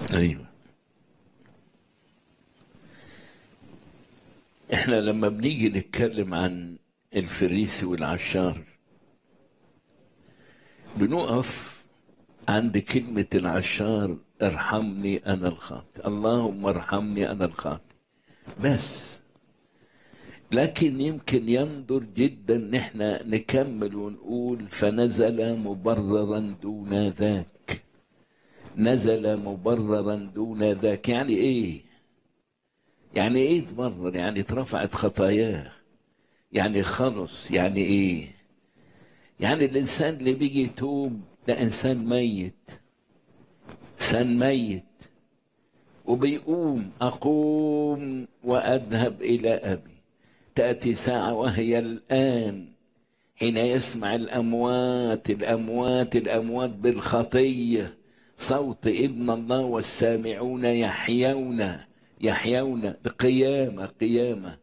ايوه احنا لما بنيجي نتكلم عن الفريسي والعشار بنقف عند كلمة العشار ارحمني أنا الخاطئ اللهم ارحمني أنا الخاطئ بس لكن يمكن يندر جدا ان احنا نكمل ونقول فنزل مبررا دون ذاك نزل مبررا دون ذاك يعني ايه يعني ايه تبرر يعني اترفعت خطاياه يعني خلص يعني ايه يعني الانسان اللي بيجي يتوب ده انسان ميت انسان ميت وبيقوم اقوم واذهب الى ابي تاتي ساعه وهي الان حين يسمع الاموات الاموات الاموات بالخطيه صوت ابن الله والسامعون يحيون يحيون بقيامه قيامه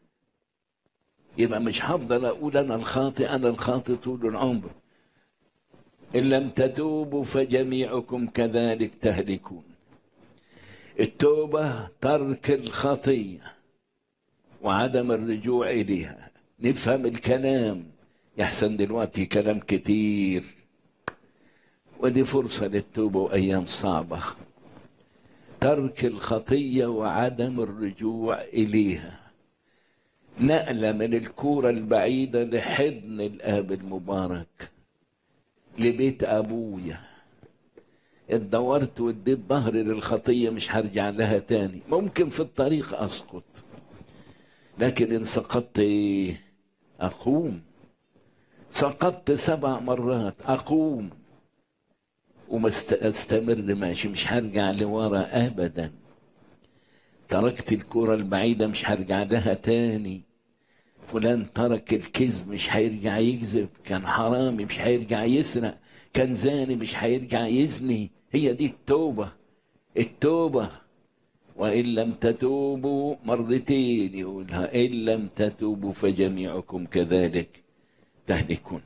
يبقى مش هفضل اقول انا الخاطئ انا الخاطئ طول العمر ان لم تتوبوا فجميعكم كذلك تهلكون التوبه ترك الخطيه وعدم الرجوع اليها نفهم الكلام يحسن دلوقتي كلام كتير ودي فرصه للتوبه وايام صعبه ترك الخطيه وعدم الرجوع اليها نقلة من الكورة البعيدة لحضن الآب المبارك لبيت أبويا اتدورت واديت ظهري للخطية مش هرجع لها تاني ممكن في الطريق أسقط لكن إن سقطت إيه أقوم سقطت سبع مرات أقوم وما استمر ماشي مش هرجع لورا أبدا تركت الكرة البعيدة مش هرجع لها تاني فلان ترك الكذب مش هيرجع يكذب كان حرامي مش هيرجع يسرق كان زاني مش هيرجع يزني هي دي التوبة التوبة وإن لم تتوبوا مرتين يقولها إن لم تتوبوا فجميعكم كذلك تهلكون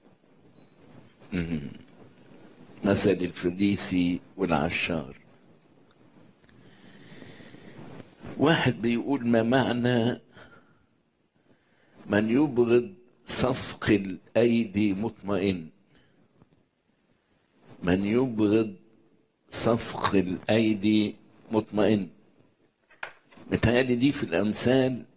مثل الفريسي والعشار واحد بيقول ما معنى من يبغض صفق الأيدي مطمئن من يبغض صفق الأيدي مطمئن متهيألي دي في الأمثال